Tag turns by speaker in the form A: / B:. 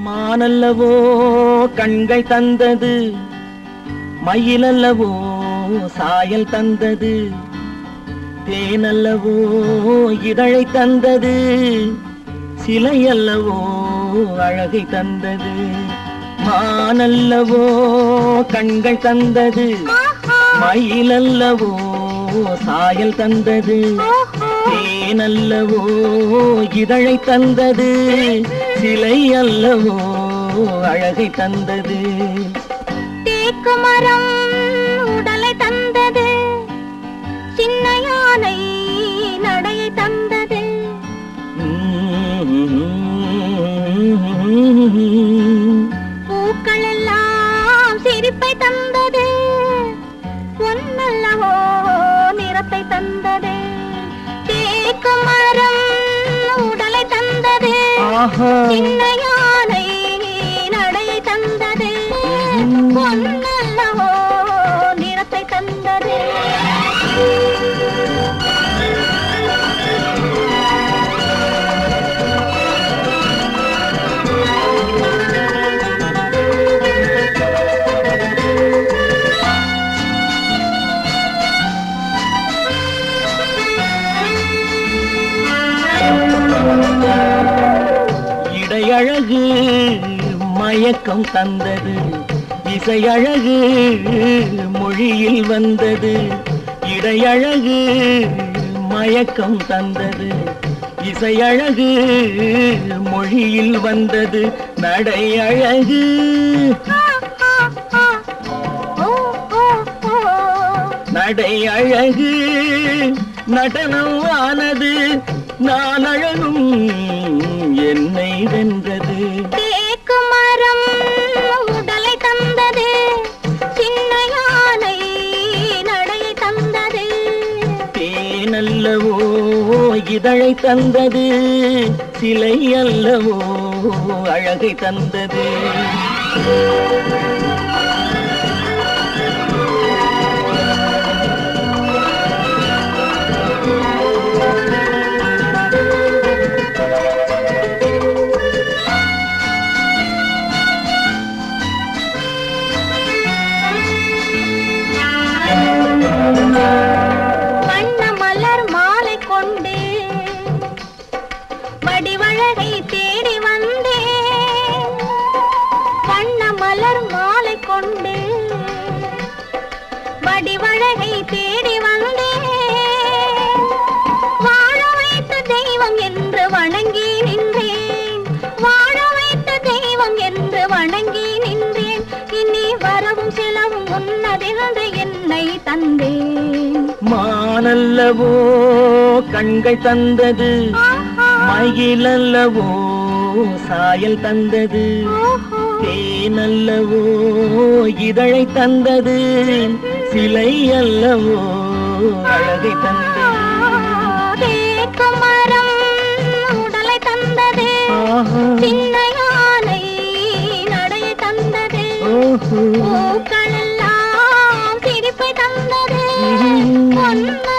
A: மானல்லவோ கண்கள் தந்தது மயிலல்லவோ சாயல் தந்தது தேனல்லவோ இதழை தந்தது சிலையல்லவோ அழகை தந்தது மானல்லவோ கண்கள் தந்தது மயிலல்லவோ சாயல் தந்தது தேனல்லவோ இதழை தந்தது சிலை அல்லவோ அழகை தந்தது
B: தேக்கு மரம் உடலை தந்தது சின்ன யானை நடையை தந்தது பூக்கள் எல்லாம் சிரிப்பை தந்தது ஒன்னல்லவோ நிறத்தை தந்தது தேக்கு மரம் உடலை தந்தது
A: ஆஹா
B: சின்ன யானை நடையை தந்தது பொன்னல்லவோ நிறத்தை தந்தது
A: இடையழகு மயக்கம் தந்தது இசையழகு மொழியில் வந்தது இடையழகு மயக்கம் தந்தது இசையழகு மொழியில் வந்தது நடை அழகு
B: ஆ, ஆ, ஆ. ஓ, ஓ, ஓ.
A: நடை அழகு நடனம் ஆனது நான் அழகும் என்னை வென்றது
B: தேக்கு மரம் உடலை தந்தது சின்ன யானை நடையை தந்தது
A: தேனல்லவோ இதழை தந்தது சிலை அல்லவோ அழகை தந்தது
B: வண்ண மலர் மாலை கொண்டு வடிவழகை தேடி வந்தேன் வண்ண மலர் மாலை கொண்டு வடிவழகை தேடி வந்தேன் வாழ வைத்த தெய்வம் என்று வணங்கி நின்றேன் வாழ வைத்த தெய்வம் என்று வணங்கி நின்றேன் இனி வரவும் செலவும் உன்னதென்று என்னை தந்தேன்
A: மானல்லவோ கண்கள் தந்தது
B: ஆஹா,
A: மயிலல்லவோ சாயல் தந்தது
B: ஓஹோ.
A: தேனல்லவோ இதழை தந்தது சிலை அல்லவோ அழகை தந்தது
B: தேக்கு மரம் உடலை தந்தது
A: ஆஹா
B: சின்ன யானை நடையை தந்தது
A: ஓஹோ
B: பூக்கள் எல்லாம் சிரிப்பை தந்தது
A: ம்.
B: பொன்ன